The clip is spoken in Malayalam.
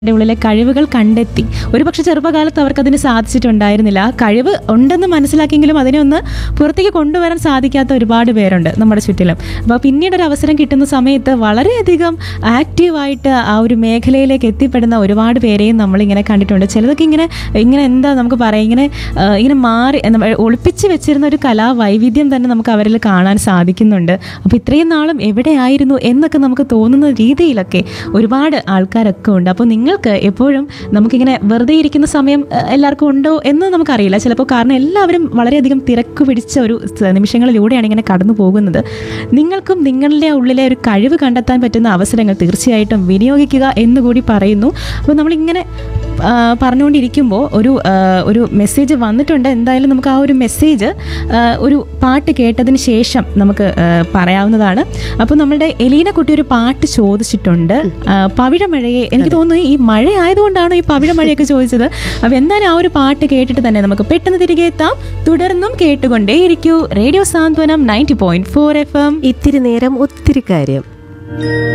യുടെ ഉള്ളിലെ കഴിവുകൾ കണ്ടെത്തി ഒരുപക്ഷെ ചെറുപ്പകാലത്ത് അവർക്ക് അതിന് സാധിച്ചിട്ടുണ്ടായിരുന്നില്ല ആ കഴിവ് ഉണ്ടെന്ന് മനസ്സിലാക്കിയെങ്കിലും അതിനെ ഒന്ന് പുറത്തേക്ക് കൊണ്ടുവരാൻ സാധിക്കാത്ത ഒരുപാട് പേരുണ്ട് നമ്മുടെ ചുറ്റിലും അപ്പോൾ പിന്നീട് ഒരു അവസരം കിട്ടുന്ന സമയത്ത് വളരെയധികം ആക്റ്റീവായിട്ട് ആ ഒരു മേഖലയിലേക്ക് എത്തിപ്പെടുന്ന ഒരുപാട് പേരെയും നമ്മളിങ്ങനെ കണ്ടിട്ടുണ്ട് ചിലതൊക്കെ ഇങ്ങനെ ഇങ്ങനെ എന്താ നമുക്ക് പറയാം ഇങ്ങനെ ആ, ഇങ്ങനെ മാറി നമ്മ- ഒളിപ്പിച്ച് വെച്ചിരുന്ന ഒരു കലാവൈവിധ്യം തന്നെ നമുക്ക് അവരിൽ കാണാൻ സാധിക്കുന്നുണ്ട് അപ്പോൾ ഇത്രയും നാളും എവിടെയായിരുന്നു എന്നൊക്കെ നമുക്ക് തോന്നുന്ന രീതിയിലൊക്കെ ഒരുപാട് ആൾക്കാരൊക്കെ ഉണ്ട് അപ്പോൾ നിങ്ങൾക്ക് എപ്പോഴും നമുക്കിങ്ങനെ വെറുതെ ഇരിക്കുന്ന സമയം അഹ്, എല്ലാവർക്കും ഉണ്ടോ എന്ന് നമുക്കറിയില്ല ചിലപ്പോൾ കാരണം എല്ലാവരും വളരെയധികം തിരക്ക് പിടിച്ച ഒരു സ- നിമിഷങ്ങളിലൂടെയാണ് ഇങ്ങനെ കടന്നു പോകുന്നത് നിങ്ങൾക്കും നിങ്ങളുടെ ഉള്ളിലെ ഒരു കഴിവ് കണ്ടെത്താൻ പറ്റുന്ന അവസരങ്ങൾ തീർച്ചയായിട്ടും വിനിയോഗിക്കുക എന്നുകൂടി പറയുന്നു അപ്പോൾ നമ്മളിങ്ങനെ ആ, പറഞ്ഞുകൊണ്ടിരിക്കുമ്പോൾ ഒരു ആ, ഒരു മെസ്സേജ് വന്നിട്ടുണ്ട് എന്തായാലും നമുക്ക് ആ ഒരു മെസ്സേജ് ആ, ഒരു പാട്ട് കേട്ടതിന് ശേഷം നമുക്ക് ആ, പറയാവുന്നതാണ് അപ്പോൾ നമ്മളുടെ എലീന കുട്ടി ഒരു പാട്ട് ചോദിച്ചിട്ടുണ്ട് ആ, പവിഴമഴയെ എനിക്ക് തോന്നുന്നു ഈ മഴ ആയതുകൊണ്ടാണ് ഈ പവിഴമഴയൊക്കെ ചോദിച്ചത് അപ്പോൾ എന്തായാലും ആ ഒരു പാട്ട് കേട്ടിട്ട് തന്നെ നമുക്ക് പെട്ടെന്ന് തിരികെ എത്താം തുടർന്നും കേട്ടുകൊണ്ടേയിരിക്കൂ radio Santhwanam ninety point four F M ഇത്തിരി നേരം ഒത്തിരി കാര്യം